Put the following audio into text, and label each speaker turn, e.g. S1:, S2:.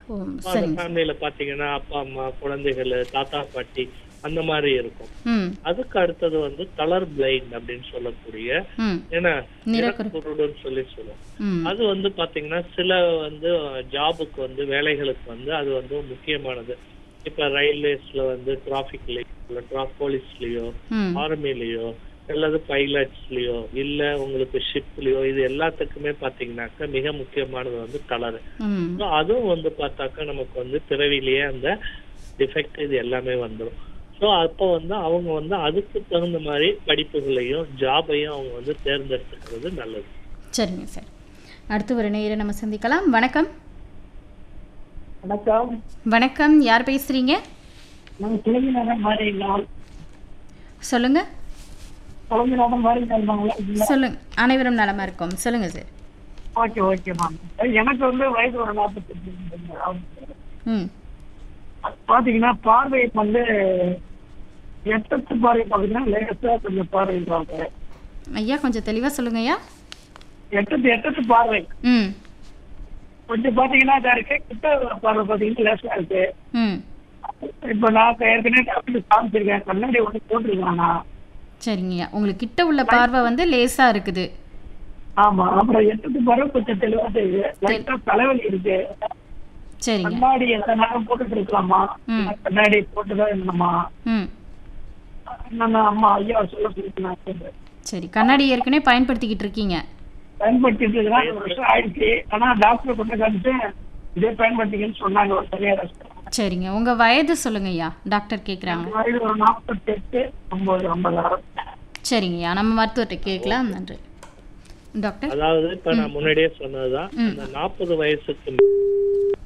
S1: ஓ
S2: அந்த
S1: சரிங்க
S2: ஃபேமிலியில பாத்தீங்கன்னா அப்பா அம்மா குழந்தைகள் தாத்தா பாட்டி அந்த மாதிரி இருக்கும்
S1: ம்
S2: அதுக்கு அடுத்தது வந்து கலர் பிளைண்ட் அப்படின்னு சொல்லக்கூடிய
S1: ம்
S2: ஏன்னா
S1: நிறக்குறு
S2: நிறக்குருடுன்னு சொல்லி சொல்லுவோம்
S1: ம்
S2: அது வந்து பாத்தீங்கன்னா சில வந்து ஜாபுக்கு வந்து வேலைகளுக்கு வந்து அது வந்து முக்கியமானது இப்ப ரயில்வேஸ்ல வந்து டிராபிக்லயோ டிராப் போலீஸ்லயோ
S1: ம்
S2: ஆர்மிலயோ அல்லது பைலட்ஸ்லயோ இல்ல உங்களுக்கு ஷிப்லயோ இது எல்லாத்துக்குமே பாத்தீங்கன்னாக்கா மிக முக்கியமானது வந்து கலர்
S1: ம்
S2: அதுவும் வந்து பார்த்தாக்கா நமக்கு வந்து பிறவிலேயே அந்த டிஃபெக்ட் இது எல்லாமே வந்துடும் ஸோ அப்போ வந்து அவங்க வந்து அதுக்கு தகுந்த மாதிரி படிப்புகளையும் ஜாபையும் அவங்க வந்து தேர்ந்தெடுத்துக்கிறது நல்லது
S1: சரிங்க சார் அடுத்து ஒரு நேரம் நம்ம சந்திக்கலாம் வணக்கம்
S3: வணக்கம்
S1: வணக்கம் யார் பேசுறீங்க
S3: நான் கிளம்பினாதான் மாறிடலாம்
S1: சொல்லுங்க
S3: கிளம்பினாதான் மாறிடலாம்
S1: சொல்லுங்க அனைவரும் நலமா இருக்கோம் சொல்லுங்க சார்
S3: ஓகே ஓகே மேம் எனக்கு வந்து வயசு ஒரு நாற்பத்தெட்டு
S1: ம்
S3: பாத்தீங்கன்னா பார்வை வந்து எட்டத்து பார்வை பாத்தீங்கன்னா லேசா கொஞ்சம் பார்வை பார்வை
S1: ஐயா கொஞ்சம் தெளிவா சொல்லுங்க ஐயா
S3: எட்டத்து எட்டத்து பார்வை
S1: ம்
S3: கொஞ்சம் பாத்தீங்கன்னா இதா இருக்கு கிட்ட பார்வை பாத்தீங்கன்னா லேசா இருக்கு
S1: ம்
S3: இப்ப நான் ஏற்கனவே டாக்டர் காமிச்சிருக்கேன் கண்ணாடி ஒண்ணு போட்டிருக்கேன் நான்
S1: சரிங்கய்யா உங்களுக்கு கிட்ட உள்ள பார்வை வந்து லேசா இருக்குது
S3: ஆமா அப்புறம் எட்டத்து பார்வை கொஞ்சம் தெளிவா தெரியுது லைட்டா தலைவலி இருக்கு
S1: சரிங்க
S3: கண்ணாடி எந்த நேரம் போட்டுட்டு இருக்கலாமா
S1: ம்.
S3: கண்ணாடி போட்டுதான் இருந்தோமா
S1: ம்
S3: என்னன்னா அம்மா ஐயா சொல்ல சொல்லிட்டு நான் சொல்றேன்.
S1: சரி கண்ணாடி ஏற்கனவே பயன்படுத்திக்கிட்டு இருக்கீங்க
S3: பயன்படுத்திட்டு இருக்கிறேன் ஒரு வருஷம் ஆயிடுச்சு ஆனா டாக்டர் கொண்டு காமிச்சு இதே பயன்படுத்திக்கன்னு சொன்னாங்க ஒரு சரியா
S1: சரிங்க உங்க வயது சொல்லுங்க ஐயா டாக்டர் கேக்குறாங்க
S3: வயது ஒரு நாற்பத்தி எட்டு ஒன்பது ஐம்பதாயிரம்
S1: சரிங்கய்யா நம்ம மருத்துவர்கிட்ட கேட்கலாம் நன்றி டாக்டர்
S2: அதாவது இப்ப நான் முன்னாடியே சொன்னதுதான் அந்த நாற்பது வயசுக்கு